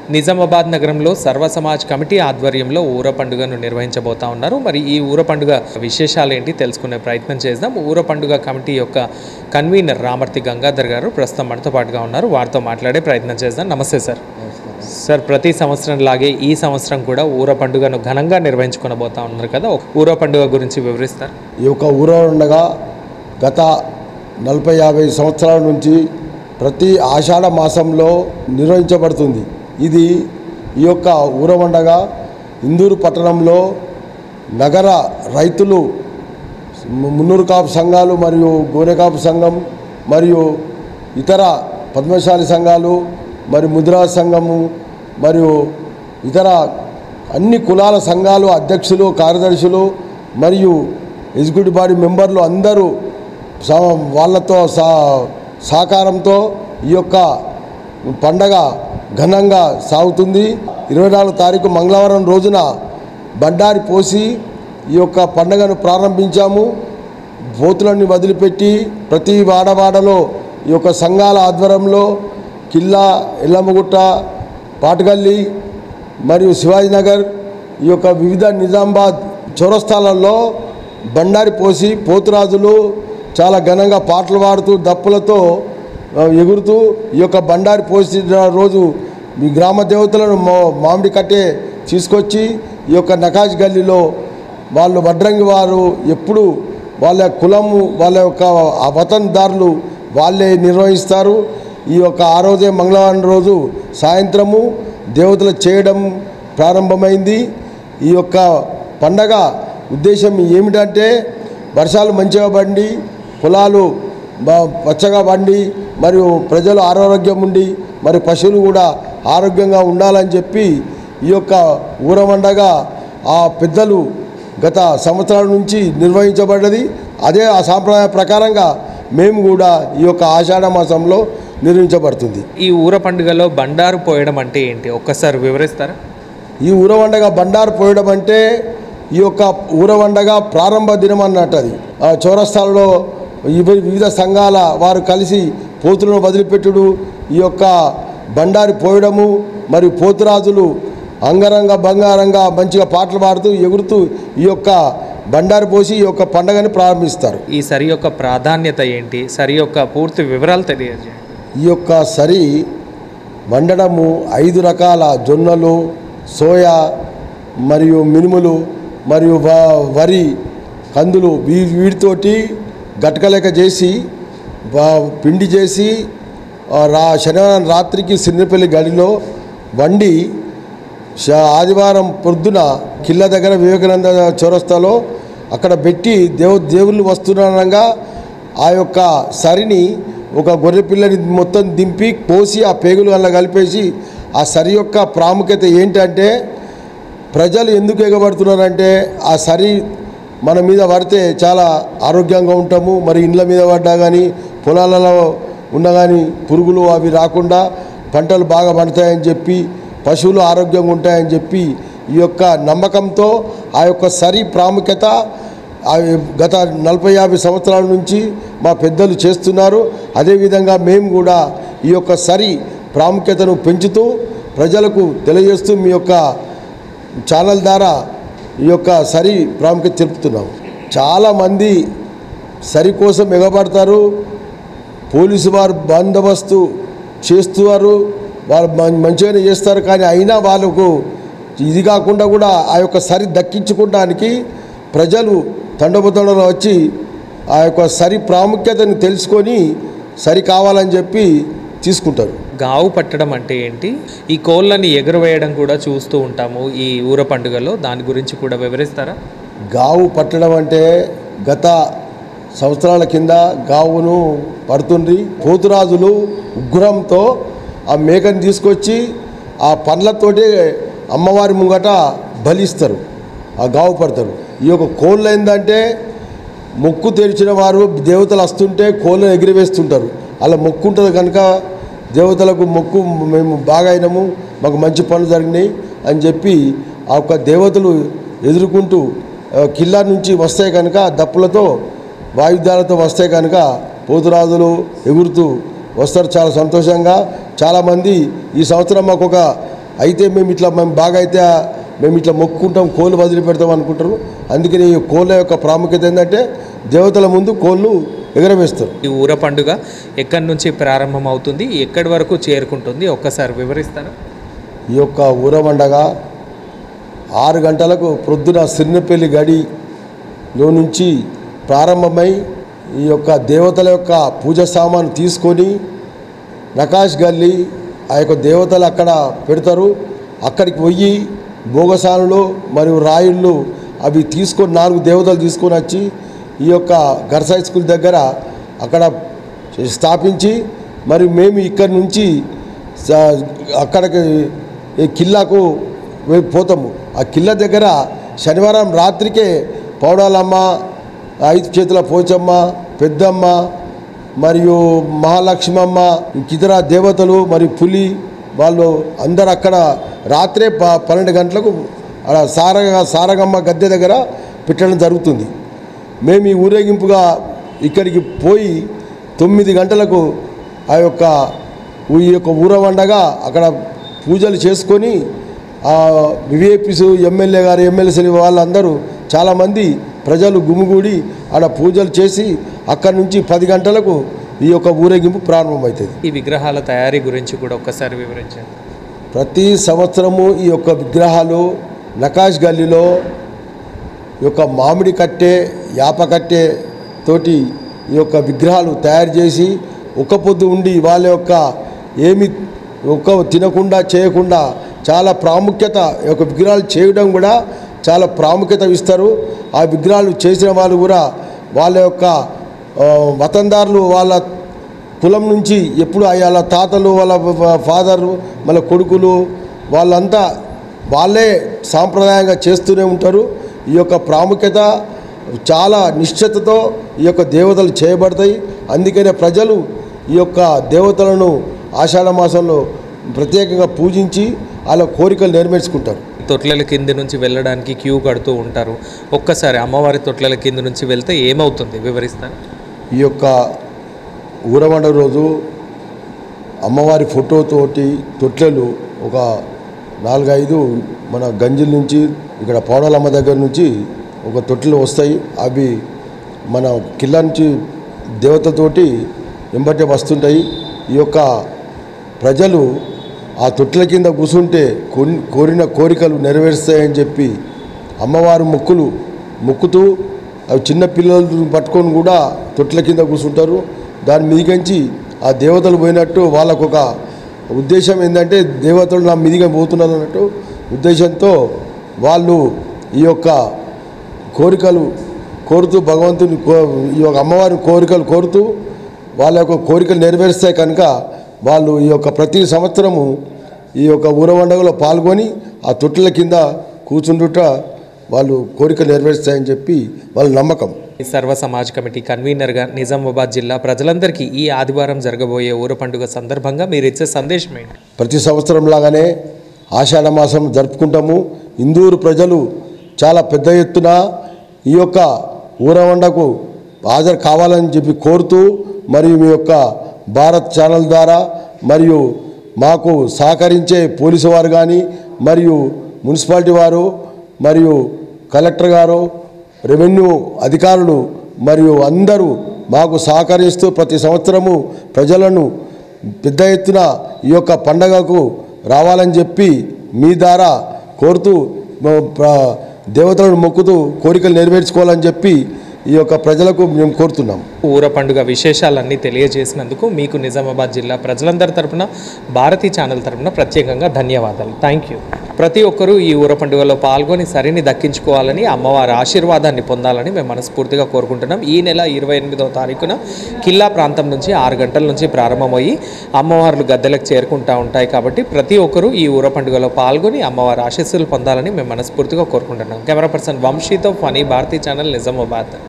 నిజామాబాద్ నగరంలో సర్వ సమాజ్ కమిటీ ఆధ్వర్యంలో ఊర పండుగను నిర్వహించబోతా ఉన్నారు మరి ఈ ఊర పండుగ విశేషాలు ఏంటి తెలుసుకునే ప్రయత్నం చేద్దాం ఊర పండుగ కమిటీ యొక్క కన్వీనర్ రామర్తి గంగాధర్ గారు ప్రస్తుతం మనతో పాటుగా ఉన్నారు వారితో మాట్లాడే ప్రయత్నం చేద్దాం నమస్తే సార్ సార్ ప్రతి సంవత్సరం లాగే ఈ సంవత్సరం కూడా ఊర పండుగను ఘనంగా నిర్వహించుకొనబోతా ఉన్నారు కదా ఊర పండుగ గురించి వివరిస్తారు ఈ యొక్క ఊర ఉండగా గత నలభై యాభై సంవత్సరాల నుంచి ప్రతి ఆషాఢ మాసంలో నిర్వహించబడుతుంది ఇది ఈ యొక్క ఊరవండగా ఇందూరు పట్టణంలో నగర రైతులు ము- మున్నూరు కాపు సంఘాలు మరియు గోనెకాపు సంఘం మరియు ఇతర పద్మశాలి సంఘాలు మరియు ముద్రా సంఘము మరియు ఇతర అన్ని కులాల సంఘాలు అధ్యక్షులు కార్యదర్శులు మరియు ఎగ్జిక్యూటివ్ బాడీ మెంబర్లు అందరూ సా- వాళ్ళతో సా సహకారంతో ఈ యొక్క పండగ ఘనంగా సాగుతుంది ఇరవై నాలుగు తారీఖు మంగళవారం రోజున బండారి పోసి ఈ యొక్క పండగను ప్రారంభించాము బోతులన్నీ వదిలిపెట్టి ప్రతి వాడవాడలో ఈ యొక్క సంఘాల ఆధ్వర్యంలో కిల్లా ఎల్లమ్మగుట్ట పాటగల్లి మరియు శివాజీనగర్ ఈ యొక్క వివిధ నిజామాబాద్ చౌరస్తాలలో బండారి పోసి పోతురాజులు చాలా ఘనంగా పాటలు పాడుతూ దప్పులతో ఆ, ఎగురుతూ ఈ యొక్క బండారి పోసిన రోజు మీ గ్రామ దేవతలను మా- మామిడి కట్టే తీసుకొచ్చి ఈ యొక్క నకాజ్ గల్లీలో వాళ్ళు వడ్రంగి వారు ఎప్పుడు వాళ్ళ కులము వాళ్ళ యొక్క ఆ వతందారులు వాళ్ళే నిర్వహిస్తారు ఈ యొక్క ఆ రోజే మంగళవారం రోజు సాయంత్రము దేవతలు చేయడం ప్రారంభమైంది ఈ యొక్క పండగ ఉద్దేశం ఏమిటంటే వర్షాలు మంచిగా పండి పొలాలు బా- పచ్చగా పండి మరియు ప్రజలు ఆరోగ్యం ఉండి మరి పశువులు కూడా ఆరోగ్యంగా ఉండాలని చెప్పి ఈ యొక్క ఊరమండగా ఆ పెద్దలు గత సంవత్సరాల నుంచి నిర్వహించబడ్డది అదే ఆ సాంప్రదాయ ప్రకారంగా మేము కూడా ఈ యొక్క ఆషాఢ మాసంలో నిర్వహించబడుతుంది ఈ ఊర పండుగలో బండారు పోయడం అంటే ఏంటి ఒక్కసారి వివరిస్తారా ఈ ఊరవండగా బండారు పోయడం అంటే ఈ యొక్క ఊరవండగా ప్రారంభ దినం అన్నట్టు అది ఆ చౌరస్తాలలో ఇవి- వివిధ సంఘాల వారు కలిసి పోతులను వదిలిపెట్టుడు ఈ యొక్క బండారి పోయడము మరియు పోతురాజులు అంగరంగ బంగారంగా మంచిగా పాటలు పాడుతూ ఎగురుతూ ఈ యొక్క బండారి పోసి ఈ యొక్క పండగని ప్రారంభిస్తారు ఈ సరి యొక్క ప్రాధాన్యత ఏంటి సరి యొక్క పూర్తి వివరాలు తెలియజేయండి ఈ యొక్క సరి వండడము ఐదు రకాల జొన్నలు సోయా మరియు మినుములు మరియు వ- వరి కందులు వీ వీటితోటి గట్కలేక చేసి వా- పిండి చేసి ఆ, రా శనివారం రాత్రికి సిన్నపల్లి గడిలో వండి శ- ఆదివారం పొద్దున కిల్ల దగ్గర వివేకానంద చౌరస్తాలో అక్కడ పెట్టి దేవు దేవుళ్ళు వస్తున్నానగా ఆ యొక్క సరిని ఒక గొర్రె పిల్లని మొత్తం దింపి కోసి ఆ పేగులు అలా కలిపేసి ఆ సరి యొక్క ప్రాముఖ్యత ఏంటంటే ప్రజలు ఎందుకు ఎగబడుతున్నారంటే ఆ సరి మన మీద పడితే చాలా ఆరోగ్యంగా ఉంటాము మరి ఇండ్ల మీద పడ్డా కానీ పొలాలలో ఉన్న కానీ పురుగులు అవి రాకుండా పంటలు బాగా పండుతాయని చెప్పి పశువులు ఆరోగ్యంగా ఉంటాయని చెప్పి ఈ యొక్క నమ్మకంతో ఆ యొక్క సరి ప్రాముఖ్యత ఆ గత నలభై యాభై సంవత్సరాల నుంచి మా పెద్దలు చేస్తున్నారు అదేవిధంగా మేము కూడా ఈ యొక్క సరి ప్రాముఖ్యతను పెంచుతూ ప్రజలకు తెలియజేస్తూ మీ యొక్క ఛానల్ ద్వారా ఈ యొక్క సరి ప్రాముఖ్యత తెలుపుతున్నాం చాలామంది సరి కోసం ఎగబడతారు పోలీసు వారు బందోబస్తు చేస్తున్నారు వాళ్ళు మం- మంచిగానే చేస్తారు కానీ అయినా వాళ్ళకు ఇది కాకుండా కూడా ఆ యొక్క సరి దక్కించుకోవడానికి ప్రజలు తండోపతండలో వచ్చి ఆ యొక్క సరి ప్రాముఖ్యతను తెలుసుకొని సరి కావాలని చెప్పి తీసుకుంటారు గావు పట్టడం అంటే ఏంటి ఈ కోళ్ళని ఎగురవేయడం కూడా చూస్తూ ఉంటాము ఈ ఊర పండుగలో దాని గురించి కూడా వివరిస్తారా గావు పట్టడం అంటే గత సంవత్సరాల కింద గావును పడుతుండ్రి పోతురాజులు ఉగ్రంతో ఆ మేకను తీసుకొచ్చి ఆ పండ్లతోటి అమ్మవారి ముంగట బలిస్తారు ఆ గావు పడతారు ఈ యొక్క కోళ్ళు ఏంటంటే మొక్కు తెరిచిన వారు దేవతలు వస్తుంటే కోళ్ళను ఎగిరివేస్తుంటారు అలా మొక్కు ఉంటుంది కనుక దేవతలకు మొక్కు మేము బాగా అయినాము మాకు మంచి పనులు జరిగినాయి అని చెప్పి ఆ యొక్క దేవతలు ఎదుర్కొంటూ ఆ, కిల్లా నుంచి వస్తాయి కనుక దప్పులతో వాయిద్యాలతో వస్తాయి కనుక పోతురాజులు ఎగురుతూ వస్తారు చాలా సంతోషంగా చాలామంది ఈ సంవత్సరం మాకు ఒక అయితే మేము ఇట్లా మేము బాగా అయితే మేము ఇట్లా మొక్కుకుంటాం కోళ్ళు వదిలి పెడతాం అనుకుంటారు అందుకని ఈ కోళ్ళ యొక్క ప్రాముఖ్యత ఏంటంటే దేవతల ముందు కోళ్ళు ఎగరవేస్తారు ఈ ఊర పండుగ ఎక్కడి నుంచి ప్రారంభం అవుతుంది ఎక్కడి వరకు చేరుకుంటుంది ఒక్కసారి వివరిస్తారా ఈ యొక్క ఊరమండగ ఆరు గంటలకు ప్రొద్దున సిరినపల్లి గడిలో నుంచి ప్రారంభమై ఈ యొక్క దేవతల యొక్క పూజ సామాను తీసుకొని నకాష్ గల్లీ ఆ యొక్క దేవతలు అక్కడ పెడతారు అక్కడికి పోయి భోగసానులు మరియు రాయుళ్ళు అవి తీసుకొని నాలుగు దేవతలు తీసుకొని వచ్చి ఈ యొక్క గర్సాయి స్కూల్ దగ్గర అక్కడ స్థాపించి మరి మేము ఇక్కడి నుంచి స- అక్కడికి ఈ కిల్లాకు వె- పోతాము ఆ కిల్ల దగ్గర శనివారం రాత్రికే పౌడాలమ్మ ఐదు చేతుల పోచమ్మ పెద్దమ్మ మరియు మహాలక్ష్మమ్మ ఇతర దేవతలు మరియు పులి వాళ్ళు అందరు అక్కడ రాత్రే ప పన్నెండు గంటలకు అక్కడ సారగ సారగమ్మ గద్దె దగ్గర పెట్టడం జరుగుతుంది మేము ఈ ఊరేగింపుగా ఇక్కడికి పోయి తొమ్మిది గంటలకు ఆ యొక్క ఈ యొక్క ఊరవండగా అక్కడ పూజలు చేసుకొని ఆ వివేపీసు ఎమ్మెల్యే గారు ఎమ్మెల్సీ వాళ్ళందరూ చాలామంది ప్రజలు గుమిగూడి ఆడ పూజలు చేసి అక్కడి నుంచి పది గంటలకు ఈ యొక్క ఊరేగింపు ప్రారంభమవుతుంది ఈ విగ్రహాల తయారీ గురించి కూడా ఒక్కసారి వివరించండి ప్రతి సంవత్సరము ఈ యొక్క విగ్రహాలు నకాష్ గల్లీలో ఈ యొక్క మామిడి కట్టె యాప కట్టె తోటి ఈ యొక్క విగ్రహాలు తయారు చేసి ఒక పొద్దు ఉండి వాళ్ళ యొక్క ఏమి ఒక్క తినకుండా చేయకుండా చాలా ప్రాముఖ్యత ఈ యొక్క విగ్రహాలు చేయడం కూడా చాలా ప్రాముఖ్యత ఇస్తారు ఆ విగ్రహాలు చేసిన వాళ్ళు కూడా వాళ్ళ యొక్క ఆ, వతందారులు వాళ్ళ కులం నుంచి ఎప్పుడు వాళ్ళ తాతలు వాళ్ళ ఫాదరు వాళ్ళ కొడుకులు వాళ్ళంతా వాళ్ళే సాంప్రదాయంగా చేస్తూనే ఉంటారు ఈ యొక్క ప్రాముఖ్యత చాలా నిశ్చతతో ఈ యొక్క దేవతలు చేయబడతాయి అందుకనే ప్రజలు ఈ యొక్క దేవతలను ఆషాఢ మాసంలో ప్రత్యేకంగా పూజించి వాళ్ళ కోరికలు నెరవేర్చుకుంటారు తొట్లల కింద నుంచి వెళ్ళడానికి క్యూ కడుతూ ఉంటారు ఒక్కసారి అమ్మవారి తొట్లల కింద నుంచి వెళ్తే ఏమవుతుంది వివరిస్తాను ఈ యొక్క ఊరవండ రోజు అమ్మవారి ఫోటోతోటి తొట్లెలు ఒక నాలుగైదు మన గంజిల నుంచి ఇక్కడ పౌడాలమ్మ దగ్గర నుంచి ఒక తొట్టెలు వస్తాయి అవి మన కిల్ల నుంచి దేవతతోటి ఎంబటే వస్తుంటాయి ఈ యొక్క ప్రజలు ఆ తొట్టెల కింద కూసుంటే కొన్ని కోరిన కోరికలు నెరవేరుస్తాయని చెప్పి అమ్మవారు మొక్కులు మొక్కుతూ అవి చిన్న పిల్లలు పట్టుకొని కూడా తొట్ల కింద కూర్చుంటారు దాని మీదికంచి ఆ దేవతలు పోయినట్టు వాళ్ళకు ఒక ఉద్దేశం ఏంటంటే దేవతలు నా మీదిగా పోతున్నారు అన్నట్టు ఉద్దేశంతో వాళ్ళు ఈ యొక్క కోరికలు కోరుతూ భగవంతుని కో ఈ యొక్క అమ్మవారి కోరికలు కోరుతూ వాళ్ళ యొక్క కోరికలు నెరవేరుస్తాయి కనుక వాళ్ళు ఈ యొక్క ప్రతి సంవత్సరము ఈ యొక్క ఊరవండగలో పాల్గొని ఆ తొట్టెల కింద కూర్చుండుట వాళ్ళు కోరికలు నెరవేరుస్తాయని చెప్పి వాళ్ళ నమ్మకం ఈ సర్వ సమాజ్ కమిటీ కన్వీనర్గా నిజామాబాద్ జిల్లా ప్రజలందరికీ ఈ ఆదివారం జరగబోయే ఊర పండుగ సందర్భంగా మీరు ఇచ్చే సందేశం ఏంటి ప్రతి సంవత్సరం లాగానే ఆషాఢ మాసం జరుపుకుంటాము ఇందూరు ప్రజలు చాలా పెద్ద ఎత్తున ఈ యొక్క ఊరవండకు హాజరు కావాలని చెప్పి కోరుతూ మరియు మీ యొక్క భారత్ ఛానల్ ద్వారా మరియు మాకు సహకరించే పోలీసు వారు కానీ మరియు మున్సిపాలిటీ వారు మరియు కలెక్టర్ గారు రెవెన్యూ అధికారులు మరియు అందరూ మాకు సహకరిస్తూ ప్రతి సంవత్సరము ప్రజలను పెద్ద ఎత్తున ఈ యొక్క పండగకు రావాలని చెప్పి మీ ద్వారా కోరుతూ మ- ప్ర- దేవతలను మొక్కుతూ కోరికలు నెరవేర్చుకోవాలని చెప్పి ఈ యొక్క ప్రజలకు మేము కోరుతున్నాం ఊర పండుగ విశేషాలన్నీ తెలియజేసినందుకు మీకు నిజామాబాద్ జిల్లా ప్రజలందరి తరపున భారతీ ఛానల్ తరపున ప్రత్యేకంగా ధన్యవాదాలు థ్యాంక్ యూ ప్రతి ఒక్కరూ ఈ ఊర పండుగలో పాల్గొని సరిని దక్కించుకోవాలని అమ్మవారి ఆశీర్వాదాన్ని పొందాలని మేము మనస్ఫూర్తిగా కోరుకుంటున్నాం ఈ నెల ఇరవై ఎనిమిదవ తారీఖున కిల్లా ప్రాంతం నుంచి ఆరు గంటల నుంచి ప్రారంభమయ్యి అమ్మవార్లు గద్దెలకు చేరుకుంటూ ఉంటాయి కాబట్టి ప్రతి ఒక్కరూ ఈ ఊర పండుగలో పాల్గొని అమ్మవారి ఆశీస్సులు పొందాలని మేము మనస్ఫూర్తిగా కోరుకుంటున్నాం కెమెరా పర్సన్ వంశీతో ఫనీ భారతీ ఛానల్ నిజామాబాద్